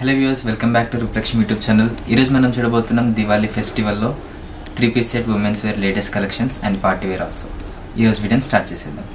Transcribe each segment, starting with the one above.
hello viewers welcome back to Rupalakshmi YouTube channel ఈరోజు మనం చూడబోతున్నాం దివాళీ ఫెస్టివల్లో three piece set women's wear latest collections and party wear also ఈరోజు వీడియోని స్టార్ట్ చేసేద్దాం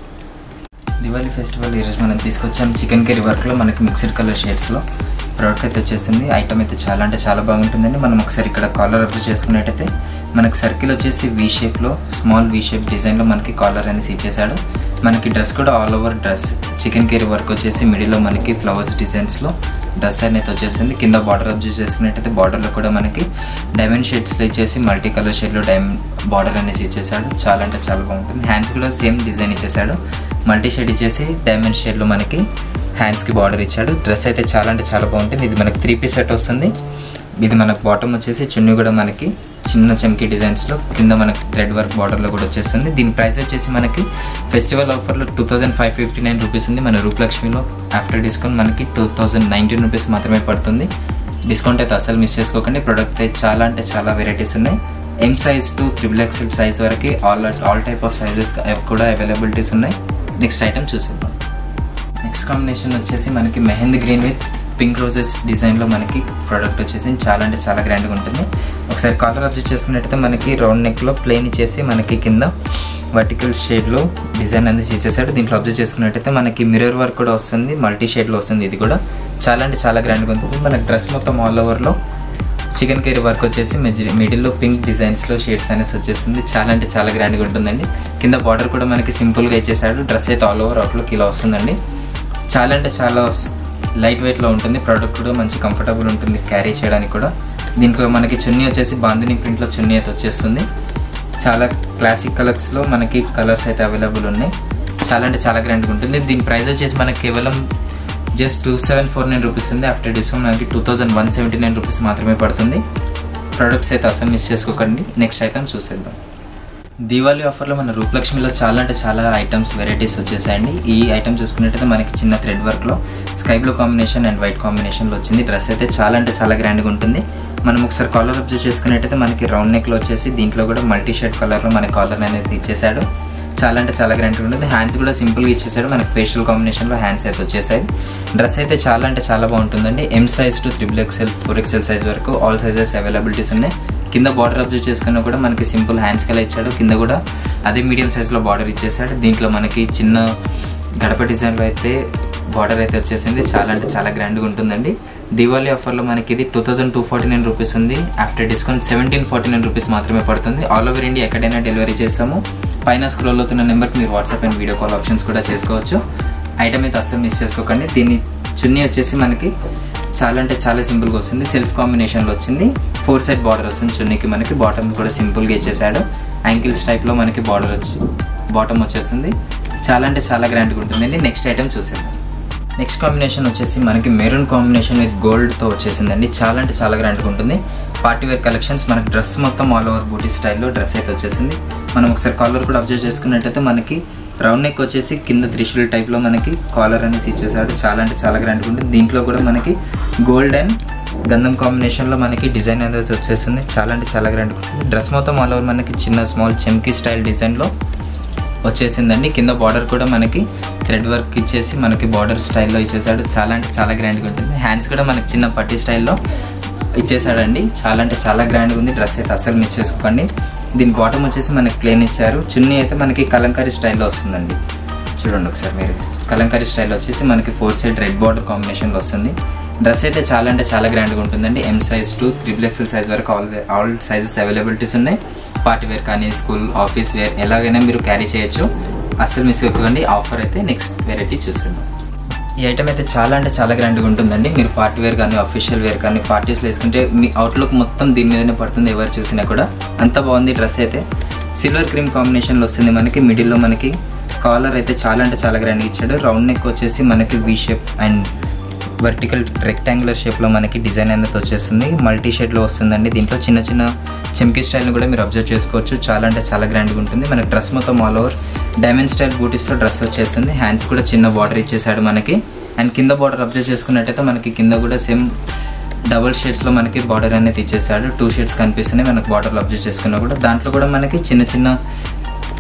దివాళీ ఫెస్టివల్ ఈరోజు మనం తీసుకొచ్చాం చికెన్ కర్రీ వర్క్లో మనకి మిక్స్డ్ కలర్ షేడ్స్లో ప్రోడక్ట్ అయితే వచ్చేసింది ఐటమ్ అయితే చాలా అంటే చాలా బాగుంటుందండి మనం ఒకసారి ఇక్కడ కాలర్ అబ్జర్వ్ చేసుకున్నట్టయితే మనకి సర్కిల్ వచ్చేసి వీ షేప్లో స్మాల్ వీ షేప్ డిజైన్లో మనకి కాలర్ అనేసి ఇచ్చేసాడు మనకి డ్రెస్ కూడా all over dress chikankari work వచ్చేసి మిడిల్లో మనకి ఫ్లవర్స్ డిజైన్స్లో డ్రెస్ అనేది వచ్చేసింది కింద బార్డర్ అబ్జర్వ్ చేసుకున్నట్టయితే బార్డర్లో కూడా మనకి డైమండ్ షేడ్స్లో ఇచ్చేసి మల్టీ కలర్ షేడ్లో డైమండ్ బార్డర్ అనేసి ఇచ్చేసాడు చాలా అంటే చాలా బాగుంటుంది హ్యాండ్స్ కూడా సేమ్ డిజైన్ ఇచ్చేసాడు మల్టీ షేడ్ ఇచ్చేసి డైమండ్ షేడ్లో మనకి హ్యాండ్స్కి బార్డర్ ఇచ్చాడు డ్రెస్ అయితే చాలా అంటే చాలా బాగుంటుంది ఇది మనకి త్రీ పీస్ సెట్ వస్తుంది ఇది మనకు బాటమ్ వచ్చేసి చున్నీ కూడా మనకి చిన్న చమ్కీ డిజైన్స్లో కింద మనకి థ్రెడ్ వర్క్ బార్డర్లో కూడా వచ్చేస్తుంది దీని ప్రైస్ వచ్చేసి మనకి ఫెస్టివల్ ఆఫర్లో two thousand five fifty nine rupees ఉంది మన రూపలక్ష్మిలో ఆఫ్టర్ డిస్కౌంట్ మనకి టూ థౌసండ్ నైన్టీన్ రూపీస్ మాత్రమే పడుతుంది డిస్కౌంట్ అయితే అసలు మిస్ చేసుకోకండి ప్రోడక్ట్ అయితే చాలా అంటే చాలా వెరైటీస్ ఉన్నాయి M size to triple XL size వరకు all all type of sizes కూడా అవైలబిలిటీస్ ఉన్నాయి నెక్స్ట్ ఐటమ్ చూసేద్దాం నెక్స్ట్ కాంబినేషన్ వచ్చేసి మనకి mehndi green with pink roses డిజైన్లో మనకి ప్రోడక్ట్ వచ్చేసి చాలా అంటే చాలా గ్రాండ్గా ఉంటుంది ఒకసారి కాలర్ అబ్జర్వ్ చేసుకున్నట్టయితే మనకి రౌండ్ నెక్లో ప్లెయిన్ ఇచ్చేసి మనకి కింద వర్టికల్ షేడ్లో డిజైన్ అనేది ఇచ్చేసాడు దీంట్లో అబ్జర్వ్ చేసుకున్నట్టయితే మనకి మిర్రర్ వర్క్ కూడా వస్తుంది మల్టీ షేడ్లో వస్తుంది ఇది కూడా చాలా అంటే చాలా గ్రాండ్గా ఉంటుంది మనకి డ్రెస్ మొత్తం ఆల్ ఓవర్లో చికెన్ కర్రీ వర్క్ వచ్చేసి మిడిల్లో పింక్ డిజైన్స్లో షేడ్స్ అనేసి వచ్చేస్తుంది చాలా అంటే చాలా గ్రాండ్గా ఉంటుందండి కింద బార్డర్ కూడా మనకి సింపుల్గా ఇచ్చేసాడు డ్రెస్ అయితే ఆల్ ఓవర్ అవుట్లోకి ఇలా వస్తుందండి చాలా అంటే చాలా లైట్ వెయిట్లో ఉంటుంది ప్రోడక్ట్ కూడా మంచి కంఫర్టబుల్ ఉంటుంది క్యారీ చేయడానికి కూడా దీంట్లో మనకి చున్నీ వచ్చేసి బాందిని ప్రింట్లో చున్నీ అయితే వచ్చేస్తుంది చాలా క్లాసిక్ కలర్స్లో మనకి కలర్స్ అయితే అవైలబుల్ ఉన్నాయి చాలా అంటే చాలా గ్రాండ్గా ఉంటుంది దీని ప్రైస్ వచ్చేసి మనకి కేవలం just two seven four nine rupees ఉంది ఆఫ్టర్ డిస్కౌంట్ మనకి two thousand one seventy nine rupees మాత్రమే పడుతుంది ప్రొడక్ట్స్ అయితే అసలు మిస్ చేసుకోకండి నెక్స్ట్ ఐటమ్ చూసేద్దాం దీవాళీ ఆఫర్లో మన రూపలక్ష్మిలో చాలా అంటే చాలా ఐటమ్స్ వెరైటీస్ వచ్చేసాయండి ఈ ఐటమ్ చూసుకున్నట్టయితే మనకి చిన్న థ్రెడ్ వర్క్లో sky blue combination and white కాంబినేషన్లో వచ్చింది డ్రెస్ అయితే చాలా అంటే చాలా గ్రాండ్గా ఉంటుంది మనం ఒకసారి కాలర్ అబ్జర్వ్ చేసుకున్నట్టయితే మనకి రౌండ్ నెక్లో వచ్చేసి దీంట్లో కూడా మల్టీ షర్ట్ కలర్లో మన కాలర్ అనేది ఇచ్చేసాడు చాలా అంటే చాలా గ్రాండ్గా ఉంటుంది హ్యాండ్స్ కూడా సింపుల్గా ఇచ్చేసాడు మనకి ఫేషియల్ కాంబినేషన్లో హ్యాండ్స్ అయితే వచ్చేసాయి డ్రెస్ అయితే చాలా అంటే చాలా బాగుంటుందండి M size to triple XL four XL size వరకు ఆల్ సైజెస్ అవైలబిలిటీస్ ఉన్నాయి కింద బార్డర్ అబ్జర్వ్ చేసుకున్నా కూడా మనకి సింపుల్ హ్యాండ్స్కి అలా ఇచ్చాడు కింద కూడా అదే మీడియం సైజ్లో బార్డర్ ఇచ్చేసాడు దీంట్లో మనకి చిన్న గడప డిజైన్లో అయితే బార్డర్ అయితే వచ్చేసింది చాలా అంటే చాలా గ్రాండ్గా ఉంటుందండి దివాళీ ఆఫర్లో మనకి ఇది two thousand two forty nine rupees ఉంది after discount seventeen forty nine rupees మాత్రమే పడుతుంది ఆల్ ఓవర్ ఇండియా ఎక్కడైనా డెలివరీ చేస్తాము పైన స్క్రోల్ అవుతున్న నెంబర్కి మీరు WhatsApp and video call options కూడా చేసుకోవచ్చు ఐటమ్ అయితే అస్సలు మిస్ చేసుకోకండి దీన్ని చున్నీ వచ్చేసి మనకి చాలా అంటే చాలా సింపుల్గా వస్తుంది సెల్ఫ్ కాంబినేషన్లో వచ్చింది ఫోర్ సైడ్ బార్డర్ వస్తుంది చున్నీకి మనకి బాటమ్ కూడా సింపుల్గా ఇచ్చేసాడు యాంకిల్స్ టైప్లో మనకి బార్డర్ వచ్చి బాటమ్ వచ్చేస్తుంది చాలా అంటే చాలా గ్రాండ్గా ఉంటుందండి నెక్స్ట్ ఐటమ్ చూసేద్దాం నెక్స్ట్ కాంబినేషన్ వచ్చేసి మనకి మెరూన్ కాంబినేషన్ విత్ గోల్డ్తో వచ్చేసిందండి చాలా అంటే చాలా గ్రాండ్గా ఉంటుంది పార్టీ వేర్ కలెక్షన్స్ మనకి డ్రెస్ మొత్తం ఆల్ ఓవర్ బూటీ స్టైల్లో డ్రెస్ అయితే వచ్చేసింది మనం ఒకసారి కాలర్ కూడా అబ్జర్వ్ చేసుకున్నట్టయితే మనకి రౌండ్ నెక్ వచ్చేసి కింద త్రిశూల్ టైప్లో మనకి కాలర్ అనేసి ఇచ్చేసాడు చాలా అంటే చాలా గ్రాండ్గా ఉంటుంది దీంట్లో కూడా మనకి గోల్డ్ అండ్ గంధం కాంబినేషన్లో మనకి డిజైన్ అనేది వచ్చేసింది చాలా అంటే చాలా గ్రాండ్గా ఉంటుంది డ్రెస్ మొత్తం ఆల్ ఓవర్ మనకి చిన్న స్మాల్ చెమ్కీ స్టైల్ డిజైన్లో వచ్చేసిందండి కింద బార్డర్ కూడా మనకి థ్రెడ్ వర్క్ ఇచ్చేసి మనకి బార్డర్ స్టైల్లో ఇచ్చేసాడు చాలా అంటే చాలా గ్రాండ్గా ఉంటుంది హ్యాండ్స్ కూడా మనకి చిన్న పట్టి స్టైల్లో ఇచ్చేసాడండి చాలా అంటే చాలా గ్రాండ్గా ఉంది డ్రెస్ అయితే అసలు మిస్ చేసుకోకండి దీని బాటమ్ వచ్చేసి మనకి ప్లేన్ ఇచ్చారు చున్నీ అయితే మనకి కలంకారీ స్టైల్లో వస్తుందండి చూడండి ఒకసారి మీరు కలంకారీ స్టైల్లో వచ్చేసి మనకి ఫోర్ సైడ్ రెడ్ బార్డర్ కాంబినేషన్లో వస్తుంది డ్రెస్ అయితే చాలా అంటే చాలా గ్రాండ్గా ఉంటుందండి M size to triple XL size వరకు ఆల్ ఆల్ సైజెస్ అవైలబిలిటీస్ ఉన్నాయి పార్టీ వేర్ కానీ స్కూల్ ఆఫీస్ వేర్ ఎలాగైనా మీరు క్యారీ చేయొచ్చు అస్సలు మిస్ అవ్వకండి ఆఫర్ అయితే నెక్స్ట్ వెరైటీ చూసేద్దాం ఈ ఐటమ్ అయితే చాలా అంటే చాలా గ్రాండ్గా ఉంటుందండి మీరు పార్టీ వేర్ కానీ అఫీషియల్ వేర్ కానీ పార్టీస్లో వేసుకుంటే మీ అవుట్లుక్ మొత్తం దీని మీదనే పడుతుంది ఎవరు చూసినా కూడా అంత బాగుంది డ్రెస్ అయితే సిల్వర్ క్రీమ్ కాంబినేషన్లో వస్తుంది మనకి మిడిల్లో మనకి కాలర్ అయితే చాలా అంటే చాలా గ్రాండ్గా ఇచ్చాడు రౌండ్ నెక్ వచ్చేసి మనకి V shape and vertical rectangular షేప్లో మనకి డిజైన్ అనేది వచ్చేస్తుంది మల్టీ షేడ్లో వస్తుందండి దీంట్లో చిన్న చిన్న చెంకి స్టైల్ని కూడా మీరు అబ్జర్వ్ చేసుకోవచ్చు చాలా అంటే చాలా గ్రాండ్గా ఉంటుంది మనకి డ్రెస్ మొత్తం ఆల్ ఓవర్ డైమండ్ స్టైల్ బూటీస్తో డ్రెస్ వచ్చేస్తుంది హ్యాండ్స్ కూడా చిన్న బార్డర్ ఇచ్చేసాడు మనకి అండ్ కింద బార్డర్ అబ్జర్వ్ చేసుకున్నట్టయితే మనకి కింద కూడా సేమ్ డబుల్ షేడ్స్లో మనకి బార్డర్ అనేది ఇచ్చేసాడు టూ షేడ్స్ కనిపిస్తున్నాయి మనకి బార్డర్లో అబ్జర్వ్ చేసుకున్నా కూడా దాంట్లో కూడా మనకి చిన్న చిన్న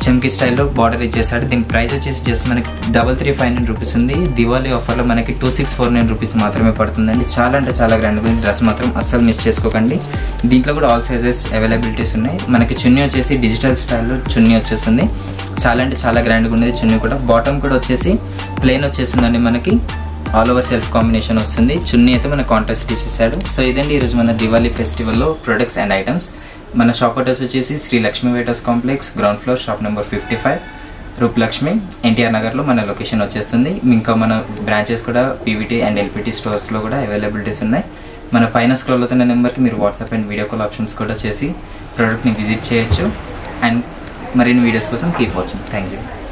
చెమ్కి స్టైల్లో బార్డర్ ఇచ్చేసాడు దీని ప్రైస్ వచ్చేసి జస్ట్ మనకి double three five nine rupees ఉంది దివాళీ ఆఫర్లో మనకి two six four nine rupees మాత్రమే పడుతుందండి చాలా అంటే చాలా గ్రాండ్ ఉంది డ్రెస్ మాత్రం అస్సలు మిస్ చేసుకోకండి దీంట్లో కూడా ఆల్ సైజెస్ అవైలబిలిటీస్ ఉన్నాయి మనకి చున్నీ వచ్చేసి డిజిటల్ స్టైల్లో చున్నీ వచ్చేస్తుంది చాలా అంటే చాలా గ్రాండ్గా ఉండేది చున్నీ కూడా బాటమ్ కూడా వచ్చేసి ప్లెయిన్ వచ్చేసిందండి మనకి ఆల్ ఓవర్ సెల్ఫ్ కాంబినేషన్ వస్తుంది చున్నీ అయితే మన కాంట్రాస్ట్ ఇచ్చేసాడు సో ఇదండి ఈరోజు మన దివాళీ ఫెస్టివల్లో ప్రొడక్ట్స్ అండ్ ఐటమ్స్ మన షాప్ అడ్రస్ వచ్చేసి Shri Lakshmi waiters complex ground floor shop number fifty five Rupalakshmi NTR నగర్లో మన లొకేషన్ వచ్చేస్తుంది ఇంకా మన బ్రాంచెస్ కూడా పీవీటీ అండ్ ఎల్పిటీ స్టోర్స్లో కూడా అవైలబిలిటీస్ ఉన్నాయి మన పైన స్క్రోల్ అవుతున్న నెంబర్కి మీరు WhatsApp and video call options కూడా చేసి ప్రోడక్ట్ని విజిట్ చేయొచ్చు అండ్ మరిన్ని వీడియోస్ కోసం కీప్ వాచింగ్ థ్యాంక్ యూ